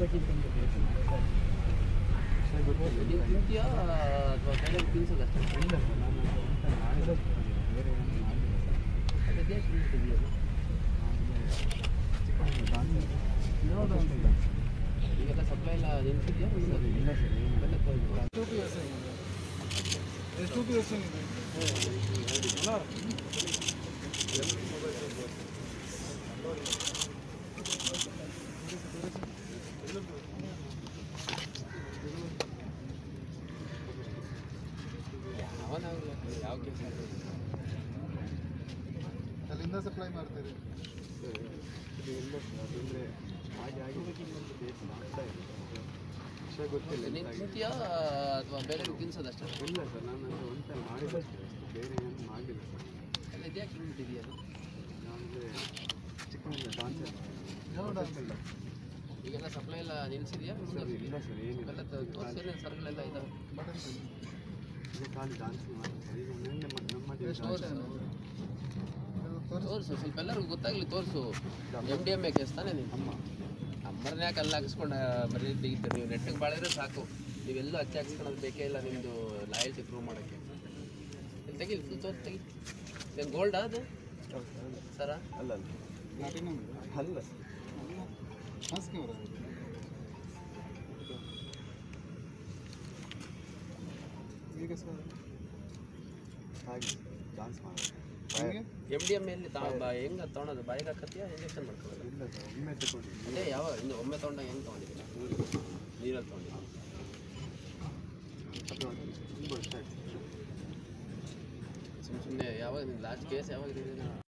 ಮಾಡೋದಕ್ಕಿಂತ ನೀವು ತಿಂತೀಯಾ ಅಥವಾ ಬೇರೆ ತಿನ್ಸೋದಷ್ಟೇ ಇಲ್ಲ ಸರ್ ನಾನು ಅದು ಊಟ ಮಾಡಿರೋದು ಬೇರೆ ಏನು ಮಾಡಿಲ್ಲ ಸರ್ ಅದೇ ತಿಂತಿದೆಯಲ್ಲ ಚಿಕನ್ ಡಾನ್ಸ್ ಯಾವ್ದು ಅಂತ ಈಗೆಲ್ಲ ಸಪ್ಲೈ ಎಲ್ಲ ನಿಲ್ಸಿದ್ಯಾ ಇಲ್ಲ ಸರ್ ಏನು ಬೆಲ್ಲ ತಗೊಂಡು ಟೂ ಪಿ ಎಸ್ ಏನಿದೆ ಎಷ್ಟು ಟೂ ಪಿ ಎಸ್ ಏನಿದೆ ಅಲ್ಲ ಯಾವನಾಗಲ್ಲ ಯಾವ ಕೆಲಸ ಅಲ್ಲಿಂದ ಸಪ್ಲೈ ಮಾಡ್ತೀರಿ ಇದು ಇಲ್ಲ ಸರ್ ಅದಂದರೆ ಹಾಗೆ ಆಗಿ ಟೇಸ್ಟ್ ಆಗ್ತಾ ಇಲ್ಲ ಸರ್ ವಿಷಯ ಗೊತ್ತಿಲ್ಲ ನೀನು ಎಂತಾಗಿದೆ. ತಿಂತೀಯಾ ಅಥವಾ ಬೇರೆ ತಿನ್ಸೋದಷ್ಟೇ ಇಲ್ಲ ಸರ್ ನಾನು ಅದು ಒನ್ ಟೈಮ್ ಮಾಡಿದಷ್ಟೇ ಅಷ್ಟೇ ಬೇರೆ ಏನು ಮಾಡಿಲ್ಲ ಸರ್ ಎಲ್ಲ ಇದ್ಯಾಕೆ ತಿಂತಿದೆಯಲ್ಲ ನನಗೆ ಚಿಕನ್ ಡಾನ್ಸ್ ಯಾವ dance? ಇಲ್ಲ ಈಗೆಲ್ಲ ಸಪ್ಲೈ ಎಲ್ಲ ನಿಲ್ಸಿದ್ಯಾ ಸರ್ ಇಲ್ಲ ಸರ್ ಏನಿಲ್ಲ ಎಲ್ಲ ತೋರಿಸಿ ಸರ್ಗಳೆಲ್ಲ ಇದಾವೆ ಬಟನ್ ಈಗ ಖಾಲಿ ಡಾನ್ಸ್ ಮಾಡಿ ಸರ್ ಈಗ ನಿನ್ನೆ ಮ- ನಮ್ಮ ಎಷ್ಟು dance- ತೋರಿಸಿ ತೋರಿಸು ಸ್ವಲ್ಪ ಎಲ್ಲರಿಗೂ ಗೊತ್ತಾಗ್ಲಿ ತೋರಿಸು M D M A case ತಾನೇ ನೀನು ಅಮ್ಮ ನಮ್ಮರನ್ನ ಯಾಕೆ ಅಲ್ಲಿ ಹಾಕಿಸ್ಕೊಂಡು ಬರೀ ತೆಗಿತೀರಿ ನೀವು ನೆಟ್ಟಿಗೆ ಬಾಳಿದ್ರೆ ಸಾಕು ನೀವೆಲ್ಲೂ ಹಚ್ಚಿ ಹಾಕ್ಸ್ಕೊಳೋದು ಬೇಕೇ ಇಲ್ಲ ನಿಮ್ಮದು ಲಾಯಲ್ಟಿ ಪ್ರೂವ್ ಮಾಡೋಕ್ಕೆ ಇಲ್ಲಿ ತೆಗಿಲಿ ಫುಲ್ ತೋರಿಸಿ ತೆಗಿ ಏನು ಗೋಲ್ಡಾ ಅದು ಹೌದು, ಹೌದು. ಸರ ಅಲ್ಲ ಅಲ್ಲ ಪ್ಲಾಟಿನಮ್ ಅಲ್ಲ ಸರ್ ಹಾಸ್ಗೆ ಬರೋದು ಈಗ ಸರ್ ಹಾಗೆ ಡಾನ್ಸ್ ಮಾಡೋದು ನಿಮಗೆ ಎಮ್ ಡಿ ಎಮ್ ಎಲ್ಲಿ ತಾ ಬಾ ಹೆಂಗೆ ತೊಗೊಳೋದು ಬಾಯಿಗೆ ಹಾಕತ್ತೀಯಾ ಇಂಜೆಕ್ಷನ್ ಮಾಡ್ಕೊಳ್ಳೋದು ಇಲ್ಲ ಸರ್ ಒಮ್ಮೆ ತಗೊಂಡಿದ್ದೀನಿ ಅದೇ ಯಾವ ಇನ್ನು ಒಮ್ಮೆ ತೊಗೊಂಡಾಗ ಹೆಂಗೆ ತೊಗೊಂಡಿದ್ದೀರಾ ನೀರಲ್ಲಿ ತೊಗೊಂಡಿದ್ದೀರಾ ಅದು ಒಂದು ತುಂಬ ವರ್ಷ ಆಯ್ತು ಸುಮ್ಮನೆ ಸುಮ್ಮನೆ ಯಾವಾಗ ಲಾಸ್ಟ್ ಕೇಸ್ ಯಾವಾಗ ಇದೆ